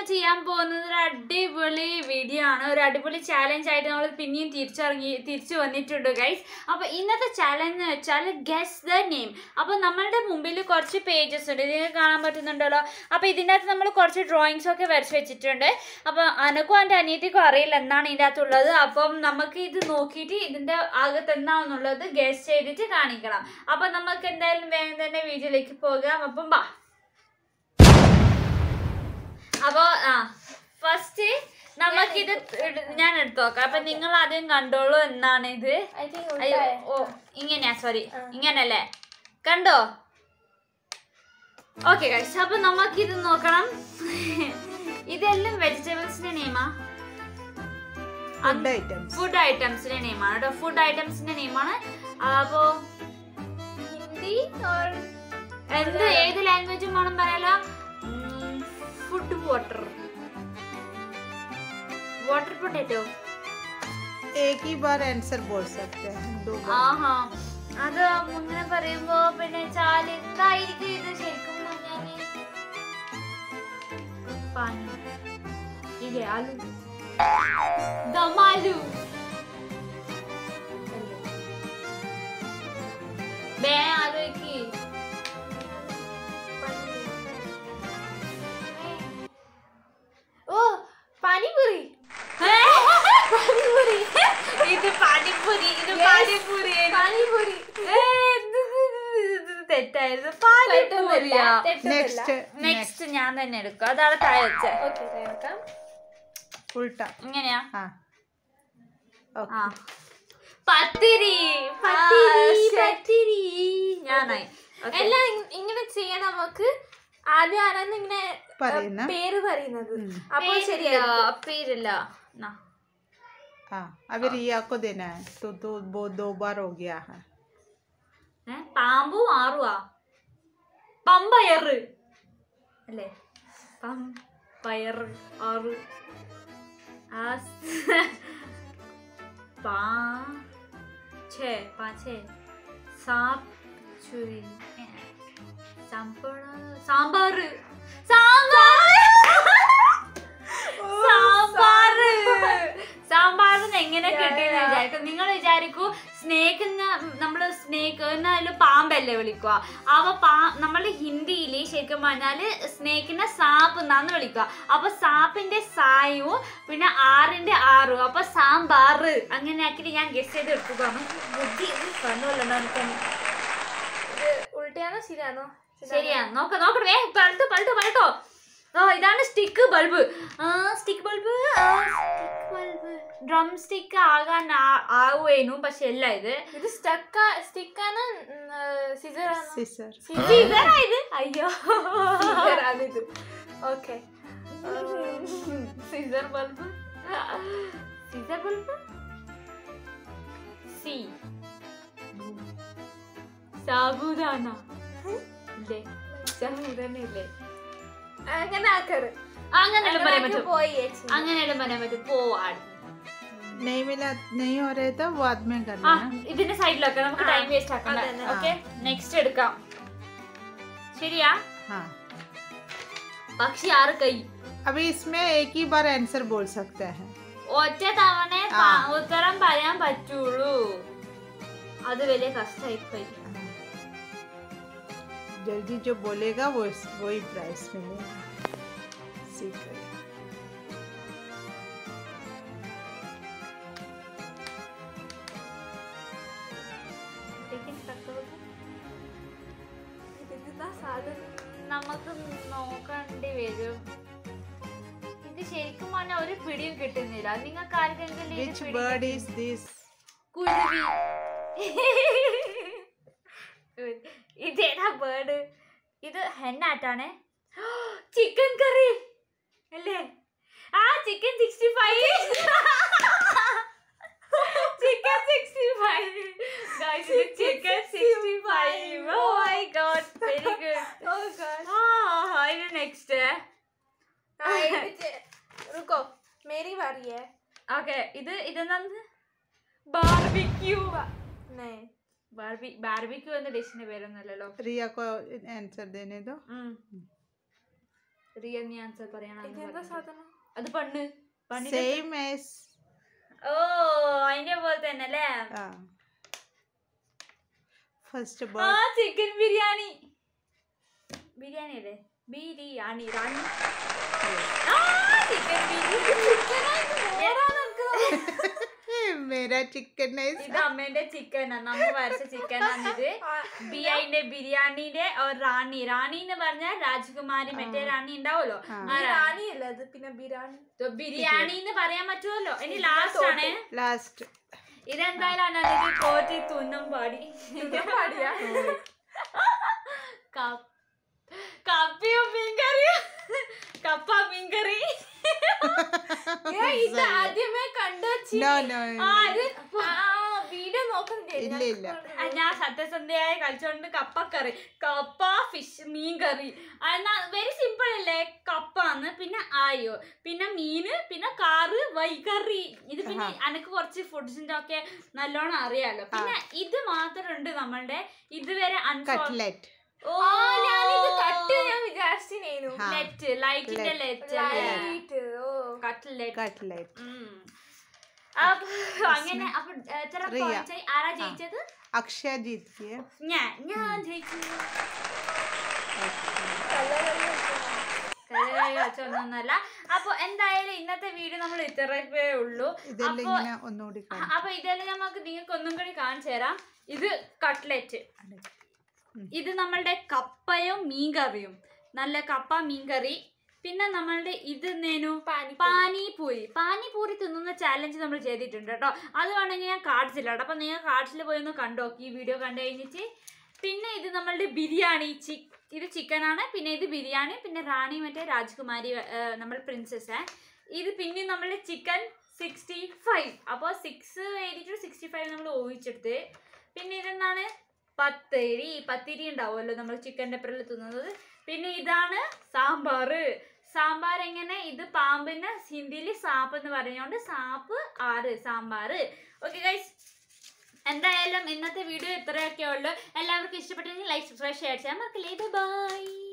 ചെയ്യാൻ പോകുന്നത് ഒരു അടിപൊളി വീഡിയോ ആണ് ഒരു അടിപൊളി ചാലഞ്ച് ആയിട്ട് നമ്മൾ പിന്നെയും തിരിച്ചിറങ്ങി തിരിച്ചു വന്നിട്ടുണ്ട് ഗൈസ് അപ്പൊ ഇന്നത്തെ ചാലഞ്ച് എന്ന് വെച്ചാൽ ഗസ് ദ നെയിം അപ്പൊ നമ്മളുടെ മുമ്പിൽ കുറച്ച് പേജസ് ഉണ്ട് ഇതിന് കാണാൻ പറ്റുന്നുണ്ടല്ലോ അപ്പൊ ഇതിൻ്റെ അകത്ത് നമ്മൾ കുറച്ച് ഡ്രോയിങ്സ് ഒക്കെ വരച്ച് വെച്ചിട്ടുണ്ട് അപ്പൊ അനക്കും എൻ്റെ അനിയത്തിക്കും അറിയില്ല എന്താണ് ഇതിൻ്റെ അകത്തുള്ളത് അപ്പം നമുക്ക് ഇത് നോക്കിയിട്ട് ഇതിന്റെ അകത്ത് എന്താണെന്നുള്ളത് ഗസ് ചെയ്തിട്ട് കാണിക്കണം അപ്പൊ നമുക്ക് എന്തായാലും വേഗം തന്നെ വീഡിയോയിലേക്ക് പോകാം അപ്പം ബാ അപ്പോ ആ ഫസ്റ്റ് നമുക്കിത് ഇട്- ഞാൻ എടുത്തു നോക്കാം അപ്പൊ നിങ്ങൾ ആദ്യം കണ്ടോളൂ എന്നാണ് ഇത് ഐ തിങ്ക് അയ്യോ ഓ ഇങ്ങനെയാ സോറി ഇങ്ങനല്ലേ കണ്ടോ ഓക്കെ ഗൈസ് അപ്പൊ നമുക്കിത് നോക്കണം ഇതെല്ലാം വെജിറ്റബിൾസിന്റെ നെയിമാ ഫുഡ് ഐറ്റംസ് ഫുഡ് ഐറ്റംസിന്റെ നെയിമാണ് കേട്ടോ ഫുഡ് ഐറ്റംസിന്റെ നെയിമാണ് അപ്പോ ഹിന്ദി ഓർ എന്ത് ഏത് ലാംഗ്വേജും വേണം പറയാലോ ഫുഡ് വാട്ടർ വാട്ടർ പൊട്ടാറ്റോ एक ही बार आंसर बोल सकते हैं दो बार ആഹാ അത് ഇങ്ങനെ പറയുമ്പോ പിന്നെ ചാല് എന്തായിരിക്കും ഇത് ശരിക്കും പറഞ്ഞാല് പാനി ഇല്ലേ ആലു ദമാലു ബേ ആലോചിക്ക് ഓ പാനിപൂരി ഇത് പാനിപ്പൂരി ഇത് പാനിപ്പൂരി പാനിപൂരി ഏ, ഇത് ഇത് ഇത് ഇത് തെറ്റായിരുന്നു പാനിപ്പൂരിയാ नेक्स्ट നെക്സ്റ്റ് ഞാൻ തന്നെ എടുക്കും അതാണ് താഴെ വെച്ച ഓക്കെ നോക്കാം उल्टा ഇങ്ങനെയാ हाँ ആ ओके പത്തിരി പത്തിരി, പത്തിരി ഞാനായി Okay. എല്ലാം ഇ- ഇങ്ങനെ ചെയ്യാൻ നമുക്ക് ആദ്യം ആരാന്ന് ഇങ്ങനെ പറയുന്ന പേര് പറയുന്നത് ഉം. അപ്പോൾ പേരില്ല, ശരിയായിരിക്കും പേരില്ല നാ. हाँ अभी रिया को देना है तो दो वो दो बार हो गया है ഏ, പാമ്പു ആറുവാ പമ്പയറ് അല്ലേ പമ്പയറ് ആറ് ആ സ്- പാ ഛേ പാച്ചേ സാപ്പ് ചുരി ഏ, സാമ്പഴ സാമ്പാറ് സാമ്പാറ് സാമ്പാറ് സാമ്പാറിന് എങ്ങനെ കിട്ടിയെന്ന് വിചാരിക്കും നിങ്ങൾ വിചാരിക്കൂ സ്നേക്ക് നമ്മള് സ്നേക്ക് എന്നാലും പാമ്പല്ലേ വിളിക്കുക അവ പാ നമ്മൾ ഹിന്ദിയിൽ ശരിക്കും പറഞ്ഞാല് സ്നേക്കിനെ സാപ്പ് എന്നാന്ന് വിളിക്കുക അപ്പൊ സാപ്പിന്റെ സായും പിന്നെ ആറിന്റെ ആറും അപ്പൊ സാമ്പാറ് അങ്ങനെ ആക്കിയിട്ട് ഞാൻ ഗസ് ചെയ്ത് എടുത്തതാണ് ബുദ്ധി കണ്ണുമല്ലോ എനിക്ക് ഇത് ഉൾട്ടയാണോ ശരിയാണോ ശരിയാ നോക്ക നോക്കട്ടെ വേ പഴുത്തു പഴുത്തു പഴുത്തോ ആ ഇതാണ് സ്റ്റിക്ക് ബൾബ് ആ stick bulb stick bulb drum stick ആകാൻ ആ- ആവുകയും പക്ഷെ അല്ല ഇത് ഇത് സ്റ്റക്ക് സ്റ്റിക്കാണ് സിസർ ആണോ सिसर ഇതാ ഇത് അയ്യോ സിസർ ആണിത് okay scissor bulb scissor bulb സി സാബുദാന ഇല്ലേ സാബുദാന ഇല്ലേ അങ്ങനെ ആക്കറ് അങ്ങനെയെല്ലാം പറയാൻ അങ്ങനെ പറ്റും പോയി ചേച്ചി. അങ്ങനെയെല്ലാം പറയാൻ പറ്റും പോവാൻ नहीं मिला नहीं हो रहे तो बाद में ആ करना है ഇതിന്റെ സൈഡിലൊക്കെ നമുക്ക് ആ, ടൈം വേസ്റ്റ് ആക്കണ്ട അതന്നെ. ഓക്കെ നെക്സ്റ്റ് എടുക്കാം ശരിയാ हाँ പക്ഷി ആറ് കൈ अभी इसमें एक ही बार आंसर बोल सकते हैं ഒറ്റ തവണ ആ. ഉത്തരം പറയാൻ പറ്റുള്ളൂ അത് വലിയ കഷ്ടമായി പോയി जल्दी जो बोलेगा वो वही प्राइस मिलेगा सीख गए ഇതെന്താ സാധനം നമുക്ക് നോക്കേണ്ടി വരും ഇത് ശരിക്കും പറഞ്ഞാൽ ഒരു പിടിയും കിട്ടുന്നില്ല നിങ്ങൾക്ക് ആർക്കെങ്കിലും ഇത് Which പിടി bird is this? കുരുവി ഇതേതാ ബേർഡ് ഇത് ഹെന്നാട്ടാണ് ചിക്കൻ കറി അല്ലേ ആ chicken sixty five chicken sixty five chicken sixty five oh my God very good Oh God. ആ ഇത് നെക്സ്റ്റ് हाँ, ये पीछे- रुको मेरी बारी है ഓക്കെ ഇത് ഇതെന്താന്ന് ബാർബിക്യൂ नहीं ബാർബി ബാർബിക്യൂ എന്ന ഡിഷിന്റെ പേരൊന്നുമല്ലല്ലോ रिया को आंसर देने दो ഉം. റിയൽ മീ ആൻസർ പറയണം ഇതെന്താ സാധനം അത് പണ്ണ് പണ്ണിന്റെ സെയിം ആസ് ഓ അതിന്റെ പോലെ തന്നെ അല്ലേ ഫസ്റ്റ് ആ ബർത്ത് ചിക്കൻ ബിരിയാണി ബിരിയാണി അല്ലേ ബിരിയാണി റാണി ആ ചിക്കൻ മേരാ ചിക്കൻ ഇത് അമ്മേന്റെ ചിക്കൻ നമ്മ വരച്ച ചിക്കൻ ഇത് ബി ഐന്റെ ബിരിയാണിന്റെ ഒരു റാണി റാണി എന്ന് പറഞ്ഞാൽ രാജകുമാരി മറ്റേ റാണി ഉണ്ടാവുമല്ലോ ആ. ആ റാണി ബിരിയാണി അല്ല അത് പിന്നെ ബിരിയാണി So, ബിരിയാണി എന്ന് പറയാൻ പറ്റുമല്ലോ ഇനി ലാസ്റ്റ് ആണ് ലാസ്റ്റ് ഇതെന്തായാലും അണ്ണാ കോറ്റി തുന്നും പാടി പാടിയാ കപ്പ്- കപ്പിയും മീൻകറിയും കപ്പ മീൻകറി ഞാൻ ഇത് ആദ്യമേ കണ്ടു വെച്ചി നോ നോ ആ, ഇത് വീഡിയോ നോക്കുന്നില്ലേ ഇല്ല, ഇല്ല. ആ, ഞാൻ സത്യസന്ധയായി കളിച്ചോണ്ട് കപ്പക്കറി കപ്പ ഫിഷ് മീൻ കറി എന്നാ വെരി സിമ്പിൾ അല്ലേ കപ്പാന്ന് പിന്നെ ആയോ പിന്നെ മീന് പിന്നെ കാറ് വൈകറി ഇത് പിന്നെ അനക്ക് കുറച്ച് ഫുഡ്സിന്റെ ഒക്കെ നല്ലോണം അറിയാലോ പിന്നെ ഇത് മാത്രമുണ്ട് നമ്മളുടെ ഇതുവരെ അൺസോൾവ് കട്ട്ലറ്റ് ഓ ആ ഞാനിത് കട്ട് ഞാൻ വിചാരിച്ചിനേനു ആ. ലെറ്റ് ലൈറ്റിന്റെ ലെറ്റ് ലൈറ്റ് ഓ കട്ട്ലെറ്റ് കട്ട്ലറ്റ് അപ്പൊ അങ്ങനെ അപ്പൊ എത്ര റിയ. points ആയി? ആരാ ജയിച്ചത് അക്ഷയ ജീത് കിയ ഞാൻ ഞാൻ ജയിച്ചു കളർ കലയായി വെച്ചൊന്നല്ല അപ്പൊ എന്തായാലും ഇന്നത്തെ വീഡിയോ നമ്മൾ ഇത്രയൊക്കെ ഉള്ളൂ ഇതെല്ലാം അപ്പൊ ഇങ്ങനെ ഒന്നുകൂടി അ- അപ്പൊ ഇതെല്ലാം നമുക്ക് നിങ്ങൾക്ക് ഒന്നും കൂടി കാണിച്ചു തരാം ഇത് കട്ട്ലറ്റ് ഉം. ഇത് നമ്മളുടെ കപ്പയും മീൻകറിയും നല്ല കപ്പ മീൻകറി പിന്നെ നമ്മളുടെ ഇത് നേനു പാനി പാനിപൂരി പാനിപൂരി തിന്നുന്ന ചാലഞ്ച് നമ്മൾ ചെയ്തിട്ടുണ്ട് കേട്ടോ അത് വേണമെങ്കിൽ ഞാൻ കാണിച്ചില്ല കേട്ടോ അപ്പൊ നിങ്ങൾ കാർഡ്സിൽ പോയി ഒന്ന് കണ്ടോ ഈ വീഡിയോ കണ്ടു കഴിഞ്ഞിട്ട് പിന്നെ ഇത് നമ്മളുടെ ബിരിയാണി ചി ഇത് ചിക്കനാണ് പിന്നെ ഇത് ബിരിയാണി പിന്നെ റാണി മറ്റേ രാജകുമാരി ഏർ, നമ്മൾ പ്രിൻസസ് ഇത് പിന്നെ നമ്മളുടെ ചിക്കൻ സിക്സ്റ്റി ഫൈവ് അപ്പോൾ സിക്സ് എഴുതിയിട്ട് സിക്സ്റ്റി ഫൈവ് നമ്മൾ ഊഹിച്ചെടുത്ത് പിന്നെ ഇതെന്താണ് പത്തിരി പത്തിരി ഉണ്ടാവുമല്ലോ നമ്മൾ ചിക്കൻ്റെ പെറിൽ തിന്നുന്നത് പിന്നെ ഇതാണ് സാമ്പാർ സാമ്പാർ എങ്ങനെ ഇത് പാമ്പിന് ഹിന്ദിയിൽ സാപ്പ് എന്ന് പറഞ്ഞുകൊണ്ട് സാപ്പ് ആറ് സാമ്പാർ ഓക്കെ ഗൈസ് എന്തായാലും ഇന്നത്തെ വീഡിയോ ഇത്രയൊക്കെ ഉള്ളൂ എല്ലാവർക്കും ഇഷ്ടപ്പെട്ടെങ്കിൽ ലൈക്ക് സബ്സ്ക്രൈബ് ഷെയർ ചെയ്യാൻ മറക്കില്ലേ ബൈ